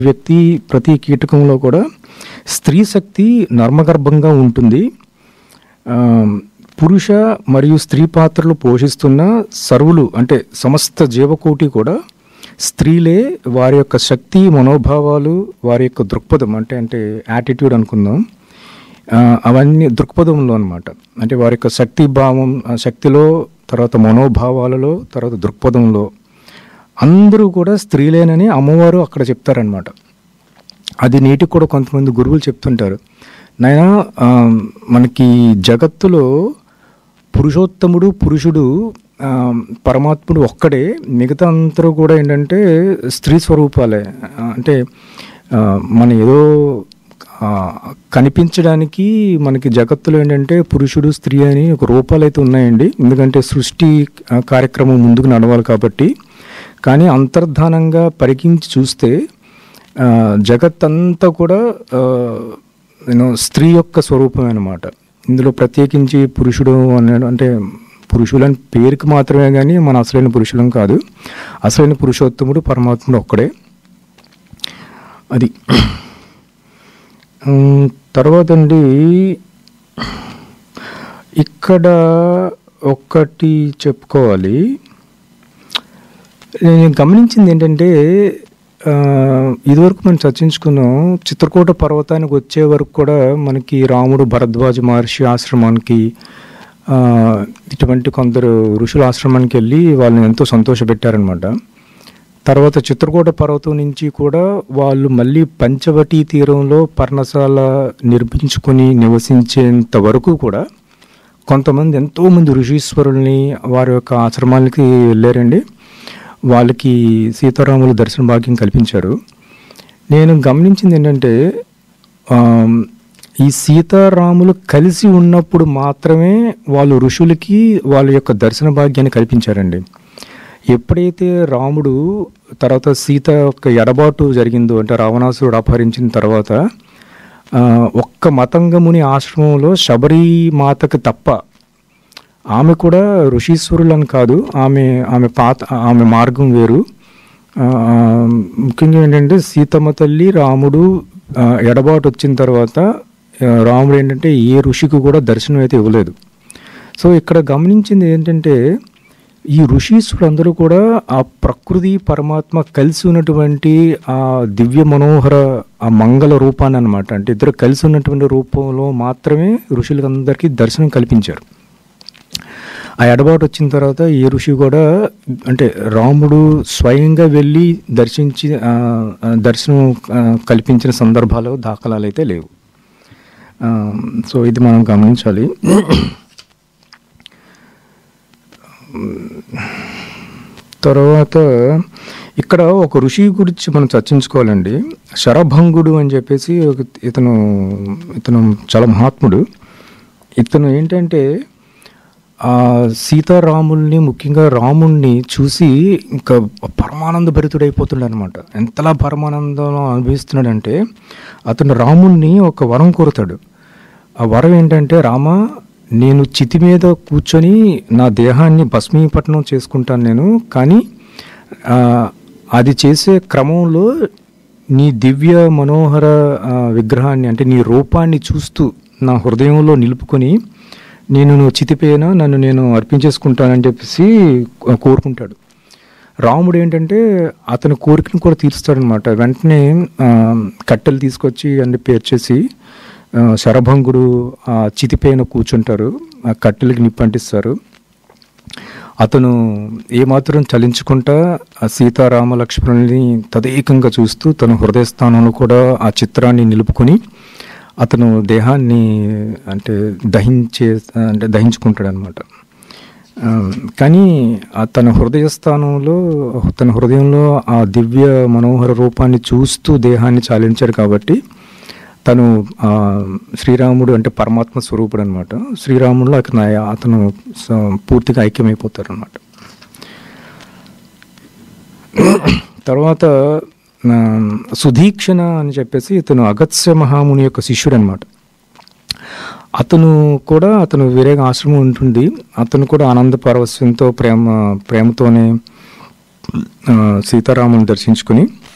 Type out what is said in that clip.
వ్యక్తి ప్రతి కీటకంలో కూడా స్త్రీ శక్తి నర్మగర్భంగా ఉంటుంది ఆ, పురుష మరియు స్త్రీ పాత్రలు పోషిస్తున్న సర్వులు అంటే సమస్త జీవకోటి కూడా స్త్రీలే వారి యొక్క శక్తి మనోభావాలు వారి యొక్క దృక్పథం అంటే అంటే యాటిట్యూడ్ అనుకుందాం ఆ, అవన్నీ దృక్పథంలో అనమాట అంటే వారి యొక్క శక్తి భావం ఆ శక్తిలో తర్వాత మనోభావాలలో తర్వాత దృక్పథంలో అందరూ కూడా స్త్రీలేనని అమ్మవారు అక్కడ చెప్తారనమాట అది నేటికి కూడా కొంతమంది గురువులు చెప్తుంటారు నాయన ఆ, మనకి జగత్తులో పురుషోత్తముడు పురుషుడు ఆ, పరమాత్ముడు ఒక్కడే మిగతా అందరూ కూడా ఏంటంటే స్త్రీ స్వరూపాలే ఆ, అంటే ఆ, మన ఏదో ఆ, కనిపించడానికి మనకి జగత్తులో ఏంటంటే పురుషుడు స్త్రీ అని ఒక రూపాలు అయితే ఉన్నాయండి ఎందుకంటే సృష్టి ఆ, కార్యక్రమం ముందుకు నడవాలి కాబట్టి కానీ అంతర్ధానంగా పరికించి చూస్తే ఆ, జగత్ అంతా కూడా నేను స్త్రీ యొక్క స్వరూపం అనమాట ఇందులో ప్రత్యేకించి పురుషుడు అనే అంటే పురుషులు అని పేరుకి మాత్రమే కానీ మన అసలైన పురుషులం కాదు అసలైన పురుషోత్తముడు పరమాత్ముడు ఒక్కడే అది ఉమ్, తర్వాత అండి ఇక్కడ ఒక్కటి చెప్పుకోవాలి నేను గమనించింది ఏంటంటే ఆ, ఇదివరకు మనం చర్చించుకున్నాం చిత్రకూట పర్వతానికి వచ్చే వరకు కూడా మనకి రాముడు భరద్వాజ మహర్షి ఆశ్రమానికి ఆ, ఇటువంటి కొందరు ఋషుల ఆశ్రమానికి వెళ్ళి వాళ్ళని ఎంతో సంతోషపెట్టారనమాట తర్వాత చిత్రకూట పర్వతం నుంచి కూడా వాళ్ళు మళ్ళీ పంచవటి తీరంలో పర్ణశాల నిర్మించుకొని నివసించేంత వరకు కూడా కొంతమంది ఎంతోమంది ఋషీశ్వరుల్ని వారి యొక్క ఆశ్రమాలకి వెళ్ళారండి వాళ్ళకి సీతారాముల దర్శన భాగ్యం కల్పించారు నేను గమనించింది ఏంటంటే ఆమ్, ఈ సీతారాములు కలిసి ఉన్నప్పుడు మాత్రమే వాళ్ళు ఋషులకి వాళ్ళ యొక్క దర్శన భాగ్యాన్ని కల్పించారండి ఎప్పుడైతే రాముడు తర్వాత సీత యొక్క ఎడబాటు జరిగిందో అంటే రావణాసురుడు అపహరించిన తర్వాత ఆ, ఒక్క మతంగముని ఆశ్రమంలో శబరి మాతకు తప్ప ఆమె కూడా ఋషీశ్వరులు అని కాదు ఆమె ఆమె పాత ఆమె మార్గం వేరు ఆ, ముఖ్యంగా ఏంటంటే సీతమ్మ తల్లి రాముడు ఆ, ఎడబాటు వచ్చిన తర్వాత ఆ, రాముడు ఏంటంటే ఏ ఋషికి కూడా దర్శనం అయితే ఇవ్వలేదు సో ఇక్కడ గమనించింది ఏంటంటే ఈ ఋషీశ్వరులందరూ కూడా ఆ ప్రకృతి పరమాత్మ కలిసి ఉన్నటువంటి ఆ దివ్య మనోహర ఆ మంగళ రూపాన్ని అనమాట అంటే ఇద్దరు కలిసి ఉన్నటువంటి రూపంలో మాత్రమే ఋషులందరికీ దర్శనం కల్పించారు ఆ ఎడబాటు వచ్చిన తర్వాత ఏ ఋషి కూడా అంటే రాముడు స్వయంగా వెళ్ళి దర్శించి ఆ, ఆ, దర్శనం ఆ, కల్పించిన సందర్భాలు దాఖలాలు అయితే లేవు ఆ, సో ఇది మనం గమనించాలి తర్వాత ఇక్కడ ఒక ఋషి గురించి మనం చర్చించుకోవాలండి శరభంగుడు అని చెప్పేసి ఒక ఇతను ఇతను చాలా మహాత్ముడు ఇతను ఏంటంటే ఆ సీతారాముల్ని ముఖ్యంగా రాముణ్ణి చూసి ఇంకా పరమానంద భరితుడైపోతున్నాడు అనమాట ఎంతలా పరమానందం అనుభవిస్తున్నాడంటే అతను రాముణ్ణి ఒక వరం కోరుతాడు ఆ వరం ఏంటంటే రామ నేను చితి మీద కూర్చొని నా దేహాన్ని భస్మీపట్నం చేసుకుంటాను నేను కానీ ఆ, అది చేసే క్రమంలో నీ దివ్య మనోహర ఆ, విగ్రహాన్ని అంటే నీ రూపాన్ని చూస్తూ నా హృదయంలో నిలుపుకొని నేను నువ్వు చితిపోయినా నన్ను నేను అర్పించేసుకుంటానని చెప్పేసి కో- కోరుకుంటాడు రాముడు ఏంటంటే అతని కోరికను కూడా తీరుస్తాడనమాట వెంటనే ఆ, కట్టెలు తీసుకొచ్చి అన్ని పేర్చేసి ఆ, శరభంగుడు ఆ చితిపైన కూర్చుంటారు ఆ కట్టెలకి నిప్పంటిస్తారు అతను ఏమాత్రం చలించకుండా ఆ సీతారామ లక్ష్మణుల్ని తదేకంగా చూస్తూ తన హృదయ స్థానంలో కూడా ఆ చిత్రాన్ని నిలుపుకొని అతను దేహాన్ని అంటే దహించే అంటే దహించుకుంటాడు అనమాట కానీ ఆ తన హృదయ స్థానంలో తన హృదయంలో ఆ దివ్య మనోహర రూపాన్ని చూస్తూ దేహాన్ని చాలించాడు కాబట్టి తను ఆ, శ్రీరాముడు అంటే పరమాత్మ స్వరూపుడు అనమాట శ్రీరాముడు అతను అతను స- పూర్తిగా ఐక్యమైపోతారు అనమాట తర్వాత ఆ, సుధీక్షణ అని చెప్పేసి ఇతను అగత్స్య మహాముని యొక్క శిష్యుడు అనమాట అతను కూడా అతను వేరే ఆశ్రమం ఉంటుంది అతను కూడా ఆనంద పారవస్యంతో ప్రేమ ప్రేమతోనే ఆ, సీతారాముని దర్శించుకుని